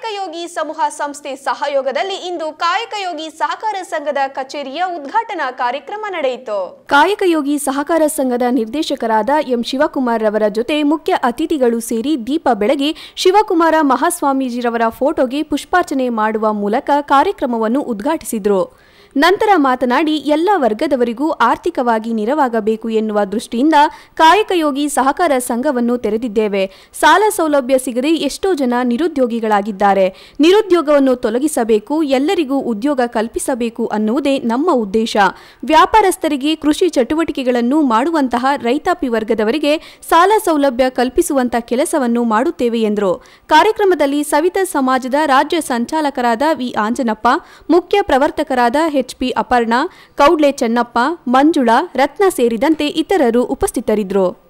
ಕಾಯಕಯೋಗಿ ಸಮೂಹ ಸಂಸ್ಥೆ ಸಹಯೋಗದಲ್ಲಿ ಇಂದು ಕಾಯಕಯೋಗಿ ಸಹಕಾರ ಸಂಘದ ಕಚೇರಿಯ ಉದ್ಘಾಟನಾ ಕಾರ್ಯಕ್ರಮ ನಡೆಯಿತು ಕಾಯಕಯೋಗಿ ಸಹಕಾರ ಸಂಘದ ನಿರ್ದೇಶಕರಾದ ಎಂ ಶಿವಕುಮಾರ್ ರವರ ಜೊತೆ ಮುಖ್ಯ ಅತಿಥಿಗಳು ಸೇರಿ ದೀಪ ಬೆಳಗಿ ಶಿವಕುಮಾರ ಮಹಾಸ್ವಾಮೀಜಿರವರ ಫೋಟೋಗೆ ಪುಷ್ಪಾರ್ಚನೆ ಮಾಡುವ ಮೂಲಕ ಕಾರ್ಯಕ್ರಮವನ್ನು ಉದ್ಘಾಟಿಸಿದರು ನಂತರ ಮಾತನಾಡಿ ಎಲ್ಲ ವರ್ಗದವರಿಗೂ ಆರ್ಥಿಕವಾಗಿ ನೆರವಾಗಬೇಕು ಎನ್ನುವ ದೃಷ್ಟಿಯಿಂದ ಕಾಯಕಯೋಗಿ ಸಹಕಾರ ಸಂಘವನ್ನು ತೆರೆದಿದ್ದೇವೆ ಸಾಲ ಸೌಲಭ್ಯ ಸಿಗದೆ ಎಷ್ಟೋ ಜನ ನಿರುದ್ಯೋಗಿಗಳಾಗಿದ್ದಾರೆ ನಿರುದ್ಯೋಗವನ್ನು ತೊಲಗಿಸಬೇಕು ಎಲ್ಲರಿಗೂ ಉದ್ಯೋಗ ಕಲ್ಪಿಸಬೇಕು ಅನ್ನುವುದೇ ನಮ್ಮ ಉದ್ದೇಶ ವ್ಯಾಪಾರಸ್ಥರಿಗೆ ಕೃಷಿ ಚಟುವಟಿಕೆಗಳನ್ನು ಮಾಡುವಂತಹ ರೈತಾಪಿ ವರ್ಗದವರಿಗೆ ಸಾಲ ಸೌಲಭ್ಯ ಕಲ್ಪಿಸುವಂತ ಕೆಲಸವನ್ನು ಮಾಡುತ್ತೇವೆ ಎಂದರು ಕಾರ್ಯಕ್ರಮದಲ್ಲಿ ಸವಿತಾ ಸಮಾಜದ ರಾಜ್ಯ ಸಂಚಾಲಕರಾದ ವಿ ಆಂಜನಪ್ಪ ಮುಖ್ಯ ಪ್ರವರ್ತಕರಾದ ಎಚ್ಪಿ ಅಪರ್ಣಾ ಕೌಡ್ಲೆ ಚೆನ್ನಪ್ಪ ಮಂಜುಳಾ ರತ್ನ ಸೇರಿದಂತೆ ಇತರರು ಉಪಸ್ಥಿತರಿದ್ದರು